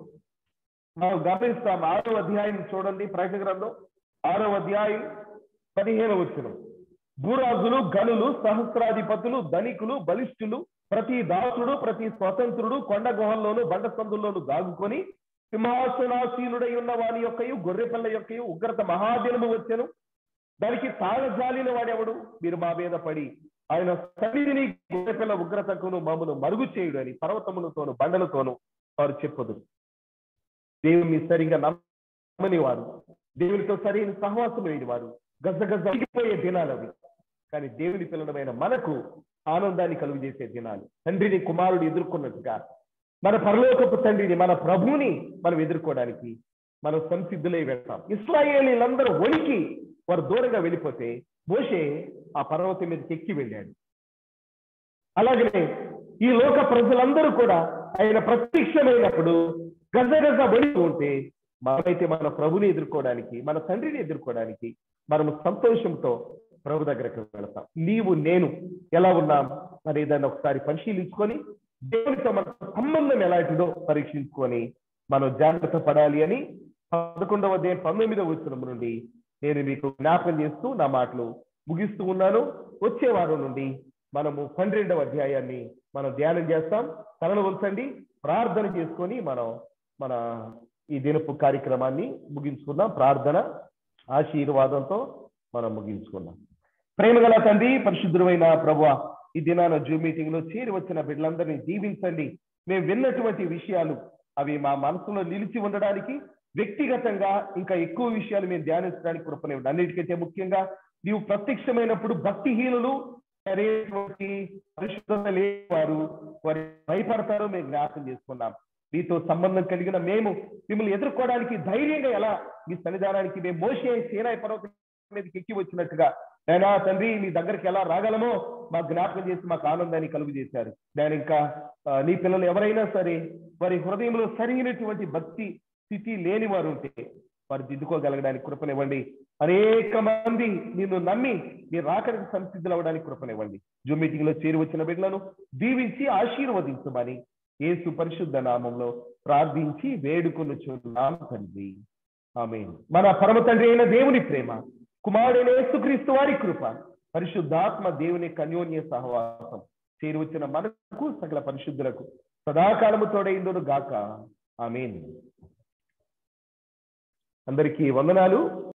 మనం గమనిస్తాం ఆరో అధ్యాయం చూడండి ప్రకటన గ్రంథం ఆరో అధ్యాయం పదిహేను వచ్చిన భూరాజులు గనులు సహస్రాధిపతులు ధనికులు బలిష్ఠులు ప్రతి దాసుడు ప్రతి స్వతంత్రుడు కొండ గుహల్లోను బండ సందుల్లోను దాగుకొని సింహాసనాసీనుడై ఉన్న వాని యొక్కయు గొర్రెపిల్ల యొక్కయు ఉగ్రత మహాదినము వచ్చెను దానికి తాళజాలిన వాడెవడు మీరు మా మీద పడి ఆయన సన్నిధిని గొర్రెపిల్ల ఉగ్రతకును మమ్మను మరుగు చేయుడు అని పర్వతములతోను బండలతోను వారు చెప్పదు దేవుని సరిగా నమ్మని వారు దేవునితో సరైన సహవాసం లేని వారు గజ గజ పోయే దినాలు అవి కానీ దేవుని పిల్లడమైన మనకు ఆనందాన్ని కలుగు చేసే దినాలు తండ్రిని కుమారుడు ఎదుర్కొన్నట్టుగా మన పరలోకపు తండ్రిని మన ప్రభువుని మనం ఎదుర్కోవడానికి మనం సంసిద్ధులై వెళ్తాం ఇస్రాయేలీలందరూ వణికి వారు దూరంగా వెళ్ళిపోతే మోషే ఆ పర్వతం మీదకి ఎక్కి వెళ్ళాడు అలాగనే ఈ లోక ప్రజలందరూ కూడా ఆయన ప్రత్యక్షమైనప్పుడు గజ గజ వణికి ఉంటే మనమైతే మన ప్రభుని ఎదుర్కోవడానికి మన తండ్రిని ఎదుర్కోవడానికి మనము సంతోషంతో ప్రభు దగ్గరకు వెళతాం నీవు నేను ఎలా ఉన్నాం మరి దాన్ని ఒకసారి పరిశీలించుకొని దేవునితో మన సంబంధం ఎలాంటిదో పరీక్షించుకొని మనం జాగ్రత్త పడాలి అని పదకొండవ దే పంతొమ్మిదవ వచనం నుండి నేను మీకు జ్ఞాపకం చేస్తూ నా మాటలు ముగిస్తూ ఉన్నాను వచ్చే వారం నుండి మనము పన్నెండవ అధ్యాయాన్ని మనం ధ్యానం చేస్తాం తలను ఉంచండి ప్రార్థన చేసుకొని మనం మన ఈ దినపు కార్యక్రమాన్ని ముగించుకుందాం ప్రార్థన ఆశీర్వాదంతో మనం ముగించుకుందాం ప్రేమగల తండ్రి పరిశుద్ధుడైన ప్రభు ఈ దినాన జూమ్ మీటింగ్ లో చేరి వచ్చిన బిడ్డలందరినీ దీవించండి మేము విన్నటువంటి విషయాలు అవి మా మనసులో నిలిచి ఉండడానికి వ్యక్తిగతంగా ఇంకా ఎక్కువ విషయాలు మేము ధ్యానించడానికి కృపనివ్వండి అన్నిటికంటే ముఖ్యంగా నీవు ప్రత్యక్షమైనప్పుడు భక్తిహీనులు సరైనటువంటి పరిశుద్ధత లేనివారు వారు భయపడతారో మేము జ్ఞాపకం చేసుకున్నాం మీతో సంబంధం కలిగిన మేము మిమ్మల్ని ఎదుర్కోవడానికి ధైర్యంగా ఎలా మీ సన్నిధానానికి మేము మోసే సేనాయి పర్వతం మీదకి ఎక్కి వచ్చినట్టుగా నేను తండ్రి మీ దగ్గరికి ఎలా రాగలమో మాకు జ్ఞాపకం చేసి మాకు ఆనందాన్ని కలుగు చేశారు నేను ఇంకా ఆ, నీ పిల్లలు ఎవరైనా సరే వారి హృదయంలో సరైనటువంటి భక్తి స్థితి లేని వారు ఉంటే వారు దిద్దుకోగలగడానికి కృపనివ్వండి అనేక మంది నిన్ను నమ్మి నీ రాకడికి సంసిద్ధులు అవ్వడానికి కృపనివ్వండి జూమ్ మీటింగ్ లో చేరి వచ్చిన బిడ్డలను దీవించి ఆశీర్వదించమని యేసు పరిశుద్ధ నామంలో ప్రార్థించి వేడుకొనుచున్నాం తండ్రి ఆమె మన పరమ తండ్రి అయిన దేవుని ప్రేమ కుమారుడైన యేసుక్రీస్తు వారి కృప పరిశుద్ధాత్మ దేవుని కన్యోన్య సహవాసం చేరి వచ్చిన మనకు సకల పరిశుద్ధులకు సదాకాలము తోడైందును గాక ఆమెన్ అందరికీ వందనాలు